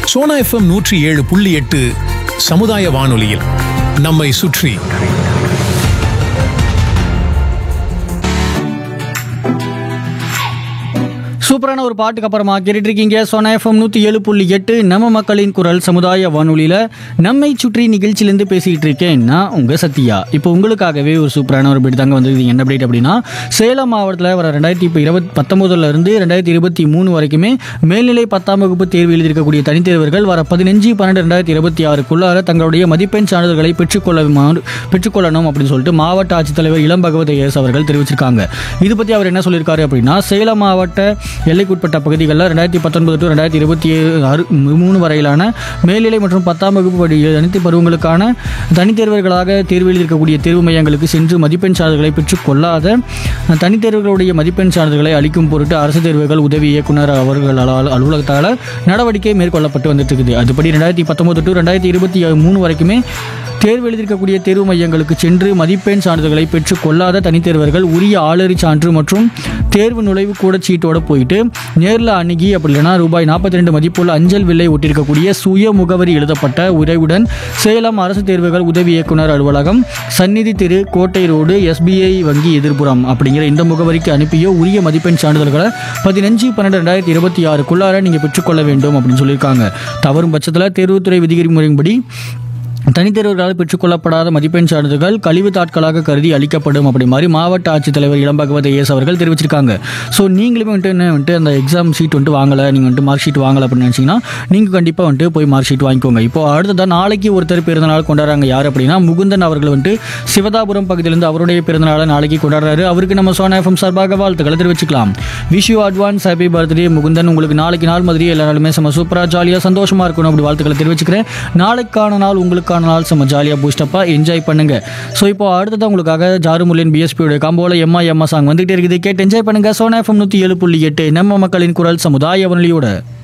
Sona FM நூற்றி ஏழு புள்ளி எட்டு சமுதாய வானொலியில் நம்மை சுற்றி சூப்பரான ஒரு பாட்டுக்கு அப்புறமா கேட்டுட்டு இருக்கீங்க சோனா எஃப்எம் நூற்றி ஏழு புள்ளி எட்டு நம்ம மக்களின் குரல் சமுதாய வானொலியில் நம்மை சுற்றி நிகழ்ச்சியிலேருந்து பேசிக்கிட்டு இருக்கேன் நான் உங்கள் சத்யா இப்போ உங்களுக்காகவே ஒரு சூப்பரான ஒரு அப்டேட் தாங்க வந்து என்ன அப்டேட் அப்படின்னா சேலம் மாவட்டத்தில் வர ரெண்டாயிரத்தி இப்போ இருபத்தி பத்தொம்போதுலேருந்து ரெண்டாயிரத்தி இருபத்தி மூணு வரைக்குமே மேல்நிலை பத்தாம் வகுப்பு தேர்வு எழுதியிருக்கக்கூடிய தனித்தேர்வர்கள் வர பதினஞ்சு பன்னெண்டு ரெண்டாயிரத்தி இருபத்தி ஆறுக்குள்ளார தங்களுடைய மதிப்பெண் சான்றிதழ்களை பெற்றுக்கொள்ள பெற்றுக்கொள்ளணும் அப்படின்னு சொல்லிட்டு மாவட்ட ஆட்சித்தலைவர் இளம் பகவத் ஐஎஸ் அவர்கள் தெரிவிச்சிருக்காங்க இது பற்றி அவர் என்ன சொல்லியிருக்காரு அப்படின்னா சேலம் மாவட்ட எல்லைக்குட்பட்ட பகுதிகளில் ரெண்டாயிரத்தி பத்தொன்பது டு ரெண்டாயிரத்தி இருபத்தி ஆறு மூணு வரையிலான மேல்நிலை மற்றும் பத்தாம் வகுப்பு படி அனைத்து பருவங்களுக்கான தனித்தேர்வர்களாக தேர்வு எழுதியிருக்கக்கூடிய தேர்வு மையங்களுக்கு சென்று மதிப்பெண் சான்றிதழ்களை பெற்றுக்கொள்ளாத தனித்தேர்வுகளுடைய மதிப்பெண் சான்றிதழ்களை அளிக்கும் பொருட்டு அரசு தேர்வுகள் உதவி இயக்குனர் அவர்கள் அலுவல- அலுவலகத்தால் நடவடிக்கை மேற்கொள்ளப்பட்டு வந்துட்டு இருக்குது அதுபடி ரெண்டாயிரத்தி பத்தொன்பது டு ரெண்டாயிரத்தி இருபத்தி மூணு வரைக்குமே தேர்வு எழுதியிருக்கக்கூடிய தேர்வு மையங்களுக்கு சென்று மதிப்பெண் சான்றிதழ்களை பெற்றுக் கொள்ளாத தனித்தேர்வர்கள் உரிய ஆளறி சான்று மற்றும் தேர்வு நுழைவு கூட சீட்டோட போயிட்டு நேரில் அணுகி அப்படி இல்லைன்னா ரூபாய் நாற்பத்தி ரெண்டு மதிப்புள்ள அஞ்சல் வில்லை ஒட்டியிருக்கக்கூடிய சுய முகவரி எழுதப்பட்ட உரையுடன் சேலம் அரசு தேர்வுகள் உதவி இயக்குனர் அலுவலகம் சந்நிதி திரு கோட்டை ரோடு எஸ்பிஐ வங்கி எதிர்ப்புறம் அப்படிங்கிற இந்த முகவரிக்கு அனுப்பிய உரிய மதிப்பெண் சான்றிதழ்களை பதினஞ்சு பன்னெண்டு ரெண்டாயிரத்தி இருபத்தி ஆறுக்குள்ளார நீங்கள் பெற்றுக்கொள்ள வேண்டும் அப்படின்னு சொல்லியிருக்காங்க தவறும் பட்சத்தில் தேர்வுத்துறை விதிமுறையின்படி தனித்தேர்வர்களால் பெற்றுக்கொள்ளப்படாத மதிப்பெண் சான்றிதழ்கள் கழிவு தாட்களாக கருதி அளிக்கப்படும் அப்படி மாதிரி மாவட்ட ஆட்சித்தலைவர் இளம் பகவத் ஐஎஸ் அவர்கள் தெரிவிச்சிருக்காங்க ஸோ நீங்களுமே வந்துட்டு என்ன வந்துட்டு அந்த எக்ஸாம் ஷீட் வந்துட்டு வாங்கலை நீங்கள் வந்துட்டு மார்க் ஷீட் வாங்கலை அப்படின்னு நினச்சிங்கன்னா நீங்கள் கண்டிப்பாக வந்துட்டு போய் மார்க் ஷீட் வாங்கிக்கோங்க இப்போ அடுத்ததாக நாளைக்கு ஒருத்தர் பிறந்தநாள் கொண்டாடுறாங்க யார் அப்படின்னா முகுந்தன் அவர்கள் வந்துட்டு சிவதாபுரம் பகுதியிலிருந்து அவருடைய பிறந்தநாளை நாளைக்கு கொண்டாடுறாரு அவருக்கு நம்ம சோனா எஃப்எம் சார்பாக வாழ்த்துக்களை தெரிவிச்சுக்கலாம் wish you advance happy birthday Mukundan உங்களுக்கு நாளைக்கு நாள் மாதிரி எல்லா நாளுமே செம்ம சூப்பராக ஜாலியாக சந்தோஷமாக இருக்கணும் அப்படி வாழ்த்துக்களை தெரிவிச்சுக்கிறேன் நாளைக்கான நாள் உங்களுக்கான நாள் செம்ம ஜாலியாக பூஸ்டப்பாக என்ஜாய் பண்ணுங்க ஸோ இப்போ அடுத்தது உங்களுக்காக ஜாருமுல்லின் பிஎஸ்பியோட காம்போல எம்மா எம்மா சாங் வந்துகிட்டே இருக்குது கேட்டு என்ஜாய் பண்ணுங்க சோனா எஃப்எம் நூற்றி ஏழு புள்ளி எட்டு நம்ம மக்களின் குரல் சமுதாய வானொலியோட